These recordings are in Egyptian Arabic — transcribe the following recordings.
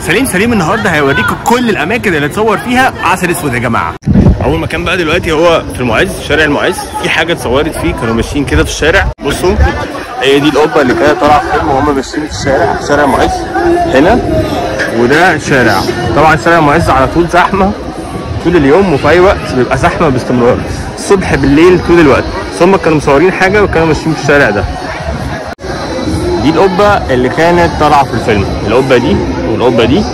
سليم سليم النهارده هيوريكم كل الاماكن اللي اتصور فيها عسل اسود يا جماعه اول مكان بقى دلوقتي هو في المعز شارع المعز في حاجه اتصورت فيه كانوا ماشيين كده في الشارع بصوا هي دي القبه اللي كانت طالعه فيلم وهم ماشيين في الشارع شارع المعز هنا وده شارع طبعا شارع المعز على طول زحمه طول اليوم وفي اي وقت بيبقى زحمه باستمرار الصبح بالليل طول الوقت بس هم كانوا مصورين حاجه وكانوا ماشيين في الشارع ده دي القبه اللي كانت طالعه في الفيلم القبه دي والقبه دي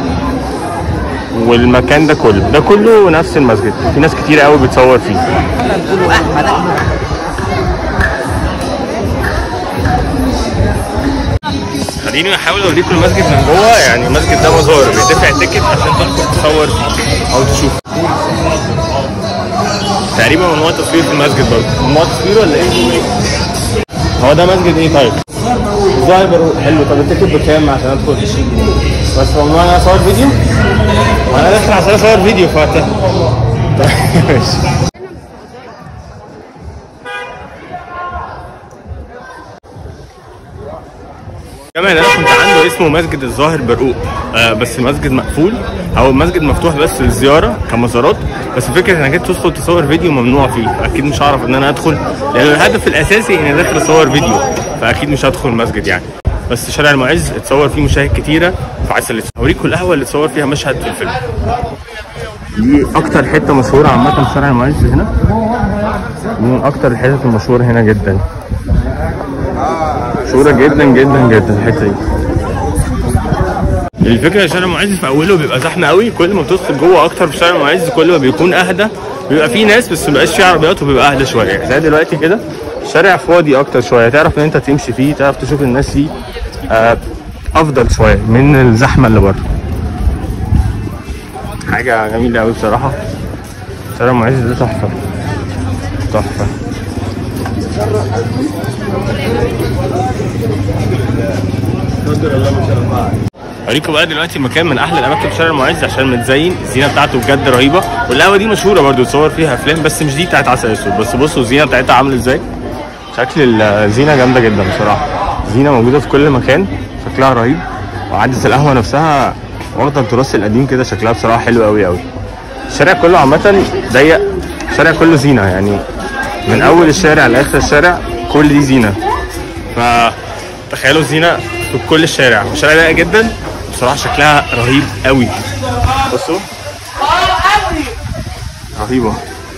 والمكان ده كله ده كله نفس المسجد في ناس كتير قوي بتصور فيه خليني احاول اوريكم المسجد من جوه يعني المسجد ده مزار بيدفع تيكت عشان تدخل تصور فيه او تشوف تقريبا ممنوع تصوير في المسجد برضه ممنوع تصوير ولا ايه؟ هو ده مسجد ايه طيب؟ ظاهر بروق حلو طب التيكت بكام عشان ادخل؟ بس ممنوع انا اصور فيديو؟ وانا داخل عشان اصور فيديو في وقتها طيب ماشي كمان انا كنت عنده اسمه مسجد الظاهر برقوق آه بس المسجد مقفول او المسجد مفتوح بس للزياره كمزارات بس فكره انك انت تدخل تصور فيديو ممنوع فيه اكيد مش هعرف ان انا ادخل لان الهدف الاساسي اني داخل اصور فيديو فاكيد مش هدخل المسجد يعني بس شارع المعز اتصور فيه مشاهد كتيره في عسل الاسود هوريكم القهوه اللي اتصور فيها مشهد في الفيلم دي اكتر حته مشهوره عامه في شارع المعز هنا دي من اكتر الحتت المشهوره هنا جدا مشهوره جدا جدا جدا الحته دي الفكره شارع المعز في اوله بيبقى زحمه قوي كل ما بتدخل جوه اكتر في شارع المعز كل ما بيكون اهدى بيبقى فيه ناس بس مبقاش فيه عربيات وبيبقى اهدى شويه زي دلوقتي كده شارع فاضي اكتر شويه تعرف ان انت تمشي فيه تعرف تشوف الناس فيه آه افضل شويه من الزحمه اللي بره حاجه جميله قوي بصراحه شارع المعز ده تحفه تحفه اوريكم بقى دلوقتي مكان من احلى الاماكن في شارع المعز عشان متزين الزينه بتاعته بجد رهيبه والقهوه دي مشهوره برضو تصور فيها افلام بس مش دي بتاعت عسل اسود بس بصوا الزينه بتاعتها عامله ازاي شكل الزينه جامده جدا بصراحه زينه موجوده في كل مكان شكلها رهيب وعدسه القهوه نفسها واخده التراث القديم كده شكلها بصراحه حلو قوي قوي الشارع كله عامه ضيق الشارع كله زينه يعني من اول الشارع لاخر الشارع كل دي زينه فتخيلوا الزينه في كل الشارع الشارع ضيق جدا بصراحه شكلها رهيب قوي بصوا رهيبه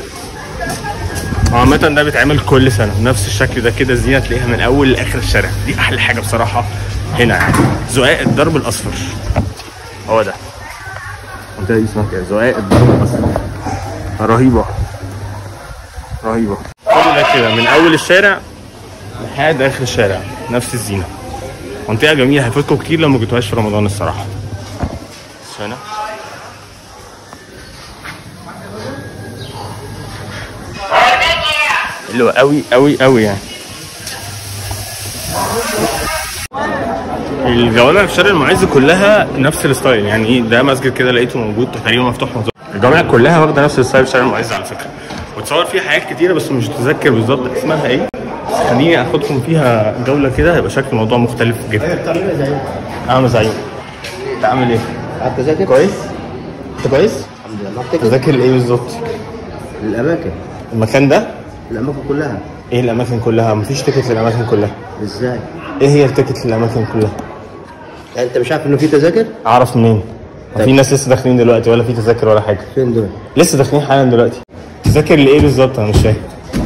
عامة ده بيتعمل كل سنة نفس الشكل ده كده الزينة تلاقيها من أول لآخر الشارع دي أحلى حاجة بصراحة هنا يعني زقاق الدرب الأصفر هو ده المنطقة دي اسمها كده زقاق الدرب الأصفر رهيبة رهيبة كل ده كده من أول الشارع لحد آخر الشارع نفس الزينة منطقة جميلة هيفوتكم كتير لو ما جيتوهاش في رمضان الصراحة بس هنا حلوة قوي قوي قوي يعني الجوامع في شارع المعز كلها نفس الستايل يعني ايه ده مسجد كده لقيته موجود تقريبا مفتوح مزار الجوامع كلها واخده نفس الستايل في شارع المعز على فكره وتصور فيها حاجات كتيره بس مش متذكر بالظبط اسمها ايه بس خليني اخدكم فيها جوله كده هيبقى شكل الموضوع مختلف جدا انا زعيم انت عامل ايه؟ قعدت تذاكر؟ كويس؟ انت كويس؟ الحمد لله ما افتكر تذاكر ايه بالظبط؟ الاماكن المكان ده؟ الاماكن كلها ايه الاماكن كلها؟ مفيش تيكت للاماكن كلها ازاي؟ ايه هي التيكت للاماكن كلها؟ يعني انت مش عارف انه في تذاكر؟ اعرف منين؟ ما في ناس لسه داخلين دلوقتي ولا في تذاكر ولا حاجه فين دول؟ لسه داخلين حالا دلوقتي تذاكر لايه بالظبط انا مش فاهم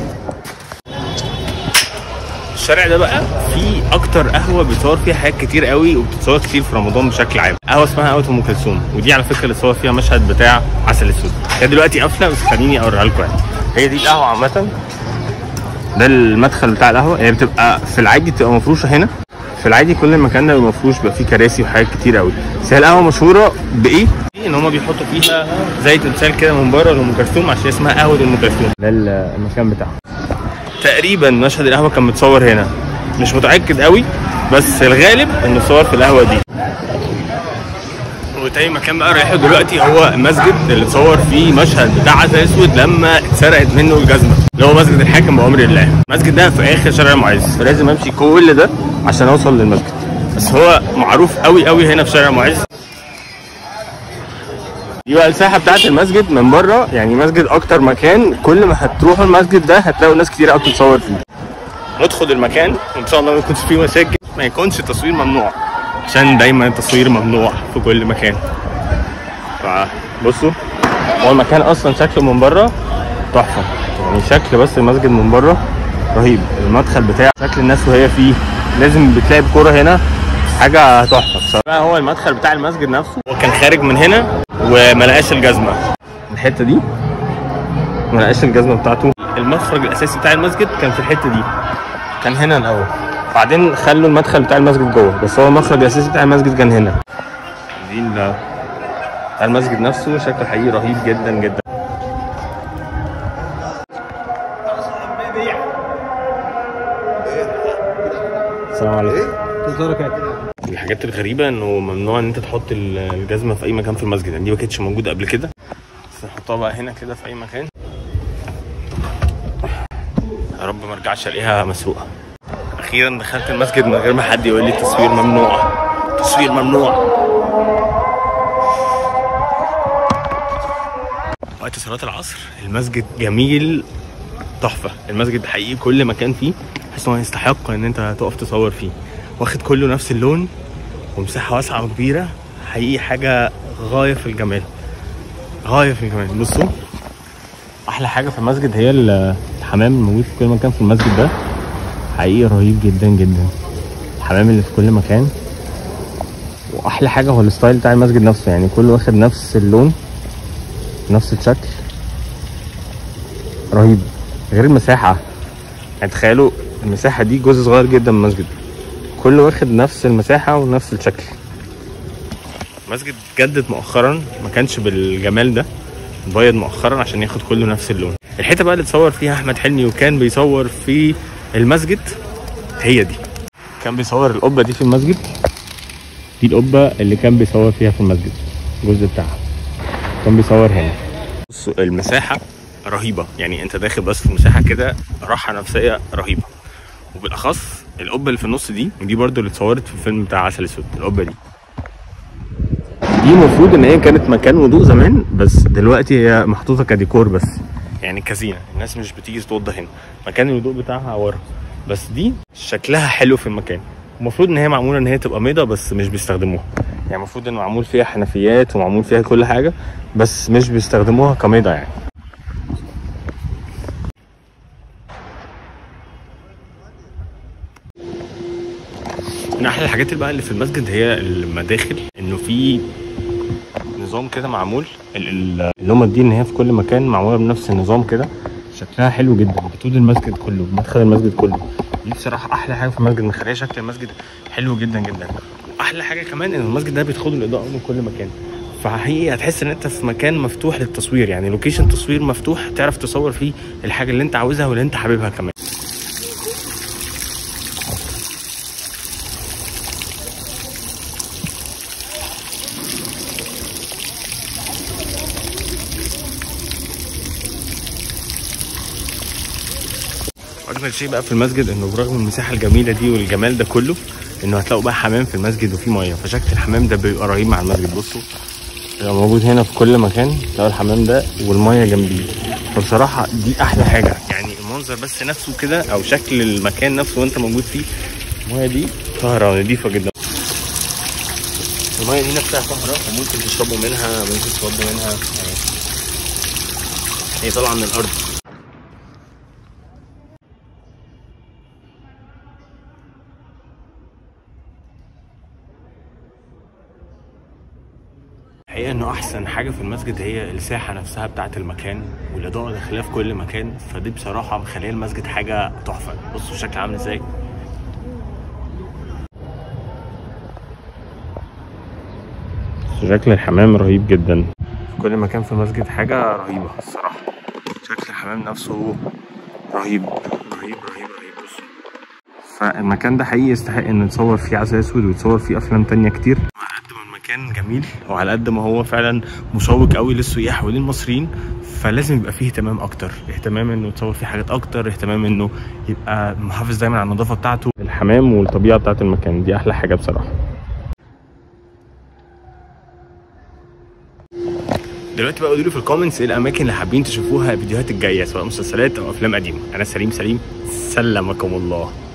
الشارع ده بقى فيه اكتر قهوه بيتصور فيها حاجات كتير قوي وبتتصور كتير في رمضان بشكل عام قهوه اسمها قهوه ام كلثوم ودي على فكره اللي اتصور فيها مشهد بتاع عسل اسود هي دلوقتي قافله بس خليني اوريها لكم يعني هي دي القهوه عامه ده المدخل بتاع القهوه هي بتبقى في العادي بتبقى مفروشه هنا في العادي كل المكان ده بيبقى مفروش بيبقى فيه كراسي وحاجات كتير قوي بس هي القهوه مشهوره بايه؟ ان هم بيحطوا فيها زي تمثال كده من بره لام كلثوم عشان اسمها قهوه ام كلثوم ده المكان بتاعها تقريبا مشهد القهوه كان متصور هنا مش متاكد قوي بس الغالب انه صور في القهوه دي وتاني مكان بقى رايحه دلوقتي هو المسجد اللي اتصور فيه مشهد بتاع عسل اسود لما اتسرقت منه الجزمه اللي هو مسجد الحاكم بامر الله المسجد ده في اخر شارع معز فلازم امشي كل ده عشان اوصل للمسجد بس هو معروف قوي قوي هنا في شارع معز دي بقى الساحه بتاعت المسجد من بره يعني مسجد اكتر مكان كل ما هتروحوا المسجد ده هتلاقوا ناس كتير قوي بتتصور فيه ندخل المكان وان شاء الله ما يكونش فيه مساجد ما يكونش التصوير ممنوع عشان دايما التصوير ممنوع في كل مكان فبصوا هو المكان اصلا شكله من بره تحفه يعني شكل بس المسجد من بره رهيب المدخل بتاع شكل الناس وهي فيه لازم بتلاقي بكوره هنا حاجه تحفه بصراحه هو المدخل بتاع المسجد نفسه هو كان خارج من هنا وما لقاش الجزمه الحته دي ما لقاش الجزمه بتاعته المخرج الاساسي بتاع المسجد كان في الحته دي كان هنا الاول بعدين خلوا المدخل بتاع المسجد جوه بس هو المخرج الاساسي بتاع المسجد كان هنا دي ال- بتاع المسجد نفسه شكله حقيقي رهيب جدا جدا السلام عليكم من الحاجات الغريبة انه ممنوع ان انت تحط ال- الجزمة في اي مكان في المسجد يعني دي ما كانتش موجودة قبل كده بس نحطها بقى هنا كده في اي مكان يا رب ما ارجعش الاقيها مسروقة اخيرا دخلت المسجد من غير ما حد يقول لي التصوير ممنوع تصوير ممنوع وقت صلاة العصر المسجد جميل تحفة المسجد حقيقي كل مكان فيه تحس ان هو يستحق ان انت تقف تصور فيه واخد كله نفس اللون ومساحة واسعة وكبيرة حقيقي حاجة غاية في الجمال غاية في الجمال بصوا أحلى حاجة في المسجد هي ال- الحمام الموجود في كل مكان في المسجد ده حقيقي رهيب جدا جدا الحمام اللي في كل مكان وأحلى حاجة هو الستايل بتاع المسجد نفسه يعني كله واخد نفس اللون نفس الشكل رهيب غير المساحة يعني تخيلوا المساحة دي جزء صغير جدا من المسجد كله واخد نفس المساحة ونفس الشكل المسجد جدد مؤخرا ما كانش بالجمال ده بيض مؤخرا عشان ياخد كله نفس اللون الحته بقى اللي اتصور فيها احمد حلمي وكان بيصور في المسجد هي دي كان بيصور القبه دي في المسجد دي القبه اللي كان بيصور فيها في المسجد الجزء بتاعها كان بيصور هنا بصوا المساحه رهيبه يعني انت داخل بس في مساحه كده راحه نفسيه رهيبه وبالاخص القبه اللي في النص دي ودي برضو اللي اتصورت في الفيلم بتاع عسل اسود القبه دي دي المفروض ان هي كانت مكان وضوء زمان بس دلوقتي هي محطوطه كديكور بس يعني كزينه الناس مش بتيجي تتوضى هنا مكان الوضوء بتاعها ورا بس دي شكلها حلو في المكان المفروض ان هي معموله ان هي تبقى بيضه بس مش بيستخدموها يعني المفروض ان معمول فيها حنفيات ومعمول فيها كل حاجه بس مش بيستخدموها كميضه يعني من احلى الحاجات اللي بقى اللي في المسجد هي المداخل انه في نظام كده معمول ال- ال- اللمبه دي ان هي في كل مكان معموله بنفس النظام كده شكلها حلو جدا بطول المسجد كله مدخل المسجد كله دي بصراحه احلى حاجه في المسجد مخليه شكل المسجد حلو جدا جدا واحلى حاجه كمان ان المسجد ده بيدخله الاضاءه من كل مكان فحقيقي هتحس ان انت في مكان مفتوح للتصوير يعني لوكيشن تصوير مفتوح تعرف تصور فيه الحاجه اللي انت عاوزها واللي انت حاببها كمان واجمل شيء بقى في المسجد انه برغم المساحه الجميله دي والجمال ده كله انه هتلاقوا بقى حمام في المسجد وفي ميه فشكل الحمام ده بيبقى رهيب مع المسجد بصوا بيبقى موجود هنا في كل مكان تلاقوا الحمام ده والميه جنبيه فبصراحه دي احلى حاجه يعني المنظر بس نفسه كده او شكل المكان نفسه وانت موجود فيه الميه دي طاهره نظيفه جدا الميه دي نفسها طاهره وممكن تشربوا منها ممكن تشربوا منها يعني هي طالعه من الارض الحقيقة انه احسن حاجة في المسجد هي الساحة نفسها بتاعة المكان والاضاءة داخلية في كل مكان فدي بصراحة مخليه المسجد حاجة تحفة بصوا الشكل عامل ازاي شكل الحمام رهيب جدا في كل مكان في المسجد حاجة رهيبة الصراحة شكل الحمام نفسه رهيب رهيب رهيب رهيب بصوا فالمكان ده حقيقي يستحق ان يتصور فيه عسل اسود ويتصور فيه افلام تانية كتير على قد ما المكان جميل وعلى قد ما هو فعلا مشوق قوي للسياح وللمصريين فلازم يبقى فيه اهتمام اكتر اهتمام انه يتصور فيه حاجات اكتر اهتمام انه يبقى محافظ دايما على النظافه بتاعته الحمام والطبيعه بتاعت المكان دي احلى حاجه بصراحه دلوقتي بقى قولوا لي في الكومنتس ايه الاماكن اللي حابين تشوفوها الفيديوهات الجايه سواء مسلسلات او افلام قديمه انا سليم سليم سلمكم الله